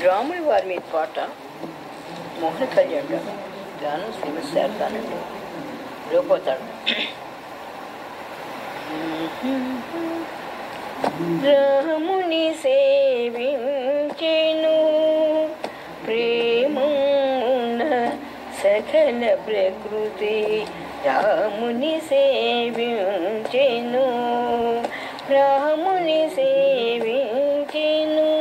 రాముడి వారి మీద పాట మోహన కళ్యాణ్ గారు గానం శ్రీమతి శారదానండి రూపోతాడు రాముని సేవించెను ప్రేమున సకల ప్రకృతి రాముని సేవించెను రాముని సేవించెను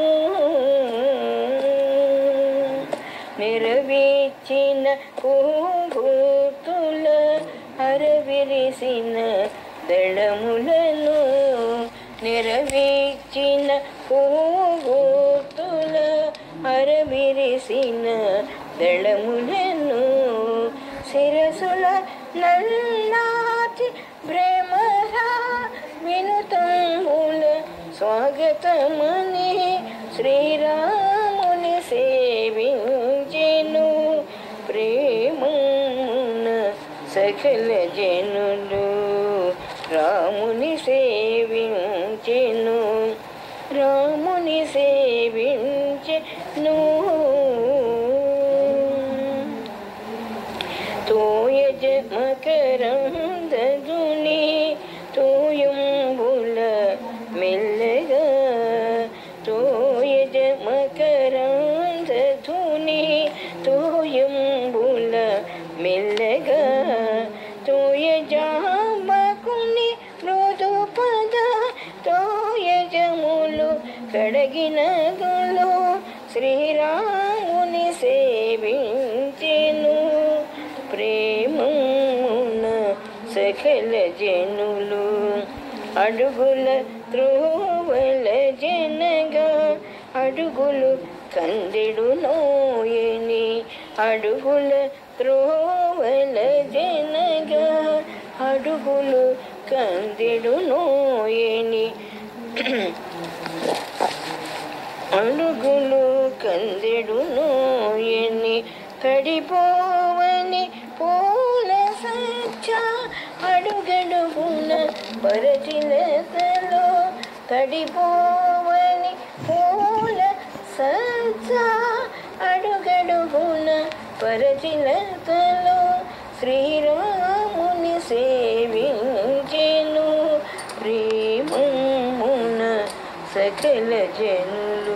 నెరవేర్చిన పూగుతుల అరవిరిసిన దళములను నెరవేర్చిన పూగుతుల అరవిరిసిన దళములను శిరసుల నల్లాటి భ్రమరా వినుతంబుల స్వాగతమని శ్రీరాముని సేవించెను ప్రేమున సకల జనులు రాముని సేవించెను రాముని సేవించెను తోయజ మకరందదుని తోయంబుల మెల్లగా తోయజ మకరందధుని తోయంబుల మెల్లగా తోయజామకుని మృదు పద తోయజములు కడగిన గులు శ్రీరాముని సేవించెను ప్రేమున సకల జనులు అడుగుల త్రోవల జనగా అడుగులు కందెడు నోయని అడుగుల త్రోవల జనగా అడుగులు కందెడు నోయని అడుగులు కందెడు నోయని తడిపోవని పూల సచ్చ అడుగడుగున పరచిలతలో తడిపోవని పూల సచ్చ అడుగడుగున పరచిలతలో శ్రీరాముని సేవించెను ప్రేమమున సకల జనులు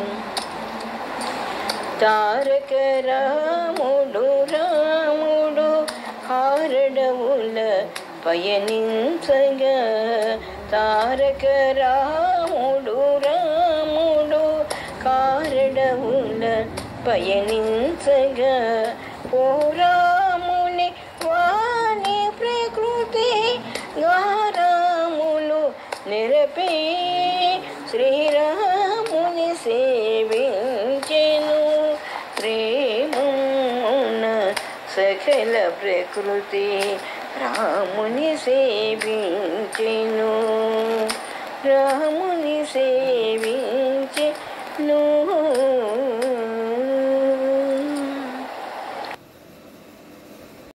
తారక రాముడు రాముడు హారడవుల పయనించగా తారక రాముడు రాముడు కారడవుల పయనించగా పోరాముని వాణి ప్రకృతి గారాములు నిరపే శ్రీరాముని సేవించెను ప్రేమున సకల ప్రకృతి రాముని సేవించెను రాముని సే